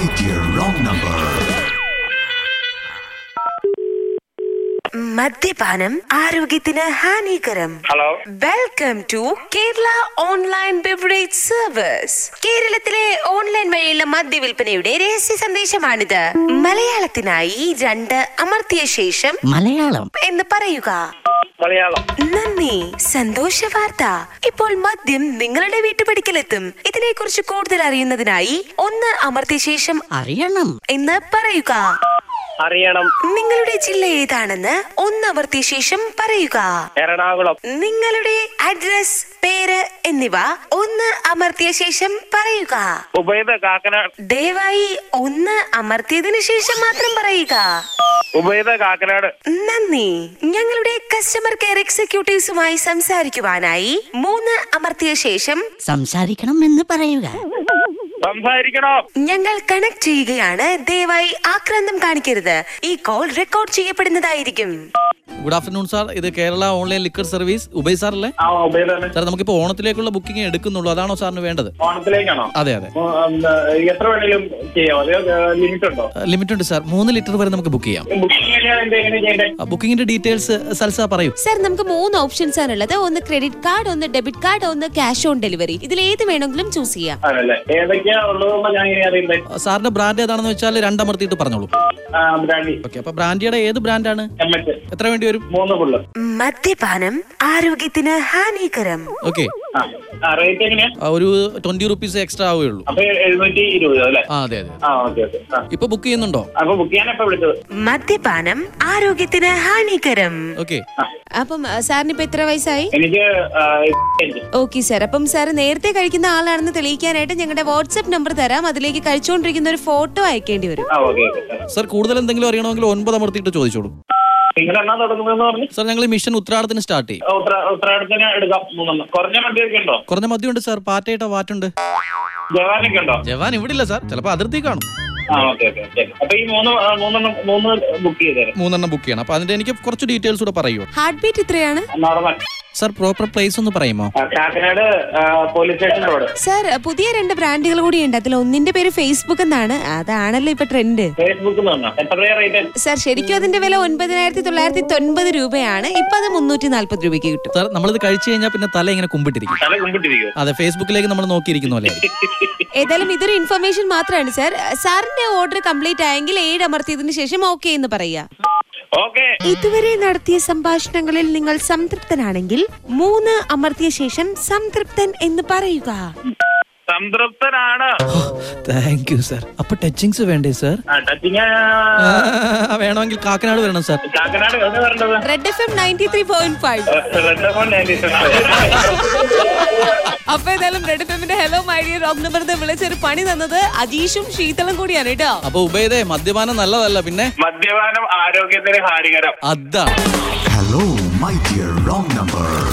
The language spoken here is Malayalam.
dear wrong number. മദ്യപാനം ആരോഗ്യത്തിന് ഹാനികരം hello welcome to Kerala online beverage service കേരളത്തിലെ ഓൺലൈൻ വഴിയുള്ള മദ്യവിൽപ്പനയുടെ രഹസ്യ സന്ദേശമാണിത് മലയാളത്തിനായി രണ്ട് അമർത്തിയ ശേഷം മലയാളം എന്ന് പറയുക മലയാളം നന്ദി സന്തോഷ വാർത്ത ഇപ്പോൾ മദ്യം നിങ്ങളുടെ വീട്ടുപടിക്കലെത്തും ഇതിനെക്കുറിച്ച് കൂടുതൽ അറിയുന്നതിനായി ഒന്ന് അമർത്തിയ ശേഷം അറിയണം എന്ന് പറയുക അറിയണം നിങ്ങളുടെ ജില്ല ഏതാണെന്ന് ഒന്ന് അമർത്തിയ ശേഷം പറയുക എറണാകുളം നിങ്ങളുടെ അഡ്രസ് പേര് എന്നിവ ഒന്ന് അമർത്തിയ ശേഷം പറയുക ഉബൈദ കാക്കനാട് ദയവായി ഒന്ന് അമർത്തിയതിനു ശേഷം മാത്രം പറയുക ഉബൈദ കാക്കനാട് നന്ദി ഞങ്ങളുടെ കസ്റ്റമർ കെയർ എക്സിക്യൂട്ടീവ്സുമായി സംസാരിക്കുവാനായി മൂന്ന് അമർത്തിയ ശേഷം സംസാരിക്കണം എന്ന് പറയുക സംസാരിക്കണോ ഞങ്ങൾ കണക്ട് ചെയ്യുകയാണ് ദയവായി ആക്രാന്തം കാണിക്കരുത് ഈ കോൾ റെക്കോർഡ് ചെയ്യപ്പെടുന്നതായിരിക്കും ഗുഡ് ആഫ്റ്റർനൂൺ സാർ ഇത് കേരള ഓൺലൈൻ ലിക്കർ സർവീസ് ഉബൈ സാർ അല്ലേ ആ ഉബൈദാണ് സാർ നമുക്കിപ്പോൾ ഓണത്തിലേക്കുള്ള ബുക്കിംഗ് എടുക്കുന്നുള്ളൂ അതാണോ സാറിന് വേണ്ടത് ഓണത്തിലേക്കാണോ അതെ അതെ ഉം, ഉം, എത്ര വേണേലും ചെയ്യാം അതെയോ ലിമിറ്റ് ഉണ്ടോ ലിമിറ്റ് ഉണ്ട് സാർ മൂന്ന് ലിറ്റർ വരെ നമുക്ക് ബുക്ക് ചെയ്യാം ബുക്കിംഗ് കഴിഞ്ഞാൽ എന്ത് എങ്ങനെ ചെയ്യണ്ടേ ബുക്കിംഗിന്റെ ഡീറ്റെയിൽസ് സൽസ പറയൂ സർ നമുക്ക് മൂന്ന് ഓപ്ഷൻസ് ആണുള്ളത് ഒന്ന് ക്രെഡിറ്റ് കാർഡ് ഒന്ന് ഡെബിറ്റ് കാർഡ് ഒന്ന് ക്യാഷ് ഓൺ ഡെലിവറി ഇതിൽ ഏത് വേണമെങ്കിലും ചൂസ് ചെയ്യാം ആണല്ലേ ഏതൊക്കെയാ ഉള്ളതെന്ന് ഞാൻ ഇങ്ങനെ അറിയണ്ടേ സാറിന്റെ ബ്രാൻഡ് ഏതാണെന്ന് വെച്ചാൽ രണ്ടമർത്തിയിട്ട് പറഞ്ഞോളൂ ബ്രാൻഡി ഓക്കെ അപ്പൊ ബ്രാൻഡിയുടെ ഏത് ബ്രാൻഡാണ് എം എച്ച് എത്ര വേണ്ടി വരും മൂന്ന് പുള്ള് മദ്യപാനം ആരോഗ്യത്തിന് ഹാനികരം ഓക്കെ ആ ആ റേറ്റ് എങ്ങനെയാ ഒരു ട്വന്റി റുപ്പീസ് എക്സ്ട്രാ ആവുകയുള്ളൂ അപ്പൊ എഴുന്നൂറ്റി ഇരുപത് അല്ലേ ആ അതെ അതെ ആ ഓക്കെ ഓക്കെ ആ ഇപ്പൊ ബുക്ക് ചെയ്യുന്നുണ്ടോ അപ്പൊ ബുക്ക് ചെയ്യാൻ എപ്പോ വിളിച്ചത് മദ്യപാനം ആരോഗ്യത്തിന് ഹാനികരം ഓക്കെ അപ്പം ആ, സാറിന് ഇപ്പൊ എത്ര വയസ്സായി എനിക്ക് ആ, എനിക്ക്. ഓക്കെ സാർ അപ്പം സാർ നേരത്തെ കഴിക്കുന്ന ആളാണെന്ന് തെളിയിക്കാനായിട്ട് ഞങ്ങളുടെ വാട്സ്ആപ്പ് നമ്പർ തരാം അതിലേക്ക് കഴിച്ചുകൊണ്ടിരിക്കുന്ന ഒരു ഫോട്ടോ അയക്കേണ്ടി വരും ആ ഓക്കെ ഓക്കെ സാർ കൂടുതൽ എന്തെങ്കിലും അറിയണമെങ്കിൽ ഒൻപത് അമർത്തിയിട്ട് ചോദിച്ചോളൂ നിങ്ങൾ എന്നാ തുടങ്ങുന്നതെന്ന് പറഞ്ഞു സാർ ഞങ്ങൾ ഈ മിഷൻ ഉത്രാടത്തിന് സ്റ്റാർട്ട് ചെയ്യും ഉത്തര ഉത്തരാടത്തിന് എടുക്കാം മൂന്നെണ്ണം കുറഞ്ഞ വണ്ടിയൊക്കെ ഉണ്ടോ കുറഞ്ഞ മദ്യമുണ്ട് സാർ പാറ്റയിട്ട വാറ്റുണ്ട് ജവാനൊക്കെ ഉണ്ടോ ജവാൻ ഇവിടെ ഇല്ല സാർ ചിലപ്പോൾ അതിർത്തി കാണും ആ ഓക്കെ ഓക്കെ ശരി അപ്പൊ ഈ മൂന്ന് ആ, മൂന്നെണ്ണം മൂന്ന് ബുക്ക് ചെയ്തേരാം മൂന്നെണ്ണം ബുക്ക് ചെയ്യണം അപ്പൊ അതിന്റെ എനിക്ക് കുറച്ച് ഡീറ്റെയിൽസ് കൂടെ പറയൂ ഹാർട്ട് ബീറ്റ് ഇത്രയാണ് നോർമൽ സാർ പ്രോപ്പർ പ്ലേസ് ഒന്ന് പറയുമോ ആ, കാക്കനാട് ആ, പോലീസ് സ്റ്റേഷൻ റോഡ് സാർ പുതിയ രണ്ട് ബ്രാൻഡുകൾ കൂടി ഉണ്ട് അതിൽ ഒന്നിന്റെ പേര് ഫേസ്ബുക്ക് എന്നാണ് അതാണല്ലോ ഇപ്പൊ ട്രെൻഡ് ഫേസ്ബുക്കിൽ നിന്ന് എത്ര രൂപ റേറ്റ് സാർ ശരിക്കും അതിന്റെ വില ഒൻപതിനായിരത്തി തൊള്ളായിരത്തി തൊൻപത് രൂപയാണ് ഇപ്പൊ അത് മുന്നൂറ്റി നാൽപ്പത് രൂപയ്ക്ക് കിട്ടും സാർ നമ്മളിത് കഴിച്ചു കഴിഞ്ഞാൽ പിന്നെ തല ഇങ്ങനെ കുമ്പിട്ടിരിക്കും തല കുമ്പിട്ടിരിക്കും അതെ ഫേസ്ബുക്കിലേക്ക് നമ്മൾ നോക്കിയിരിക്കുന്ന പോലെ ഏതായാലും ഇതൊരു ഇൻഫർമേഷൻ മാത്രമാണ് സാർ സാറിന്റെ ഓർഡർ കംപ്ലീറ്റ് ആയെങ്കിൽ ഏഴ് അമർത്തിയതിനു ശേഷം ഓക്കെ എന്ന് പറയാ ഓക്കെ ഇതുവരെ നടത്തിയ സംഭാഷണങ്ങളിൽ നിങ്ങൾ സംതൃപ്തനാണെങ്കിൽ മൂന്ന് അമർത്തിയ ശേഷം സംതൃപ്തൻ എന്ന് പറയുക സംതൃപ്തനാണ് താങ്ക് യു സാർ അപ്പൊ ടച്ചിങ്സ് വേണ്ടേ സാർ ആ ടച്ചിങ് വേണമെങ്കിൽ കാക്കനാട് വരണം സാർ കാക്കനാട് എവിടെ വരേണ്ടത് red F M ninety three point five red phone ninety അപ്പൊ ഏതായാലും റെഡ് എഫ് എമ്മിന്റെ ഹലോ മൈഡിയ റോക്ക് നമ്പർ വിളിച്ചൊരു പണി തന്നത് അജീഷും ശീതളും കൂടിയാണ് കേട്ടോ അപ്പൊ ഉബൈദേ മദ്യപാനം നല്ലതല്ല പിന്നെ മദ്യപാനം ആരോഗ്യത്തിന് ഹാനികരം അതാണ് Hello, my dear wrong number.